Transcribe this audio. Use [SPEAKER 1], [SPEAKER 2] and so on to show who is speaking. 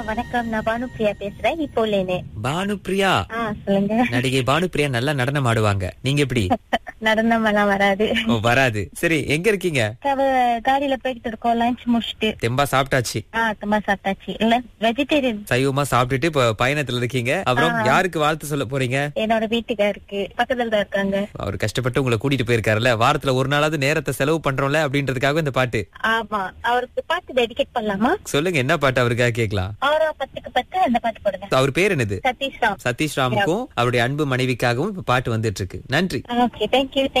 [SPEAKER 1] வணக்கம் நான் பானுப்ரியா பேசுறேன் இப்போ லேனே
[SPEAKER 2] பானுப்ரியா
[SPEAKER 1] ஆ சொல்லுங்க
[SPEAKER 2] நடிகை பானுப்ரியா நல்லா நடனம் ஆடுவாங்க நீங்க எப்படி
[SPEAKER 1] நடனம் எல்லாம் வராது
[SPEAKER 2] ஓ, வராது சரி எங்க இருக்கீங்க
[SPEAKER 1] அவ காடியில போயிட்டு இருக்கோம் லஞ்ச் முடிச்சுட்டு
[SPEAKER 2] தெம்பா சாப்பிட்டாச்சு
[SPEAKER 1] ஆ ரொம்ப சாப்பிட்டாச்சு இல்ல வெஜிடேரியன்
[SPEAKER 2] சைவமா சாப்பிட்டுட்டு இப்ப பயணத்துல இருக்கீங்க அப்புறம் யாருக்கு வாழ்த்து சொல்ல போறீங்க
[SPEAKER 1] என்னோட வீட்டுக்காருக்கு பக்கத்துல தான் இருக்காங்க
[SPEAKER 2] அவர் கஷ்டப்பட்டு உங்களை கூட்டிட்டு போயிருக்காருல்ல வாரத்துல ஒரு நாளாவது நேரத்தை செலவு பண்றோம்ல அப்படின்றதுக்காக இந்த பாட்டு
[SPEAKER 1] ஆமா அவருக்கு பாட்டு டெடிகேட் பண்ணலாமா
[SPEAKER 2] சொல்லுங்க என்ன பாட்டு அவருக்காக கேட்கலாம்
[SPEAKER 1] ஆறா பத்துக்கு பத்து அந்த பாட்டு போடுங்க
[SPEAKER 2] அவர் பேர் என்னது
[SPEAKER 1] சதீஷ் ராம்
[SPEAKER 2] சதீஷ் ராமுக்கும் அவருடைய அன்பு மனைவிக்காகவும் இப்ப பாட்டு வந்துட்டு இருக்கு நன்றி
[SPEAKER 1] ஓகே தேங்க்யூ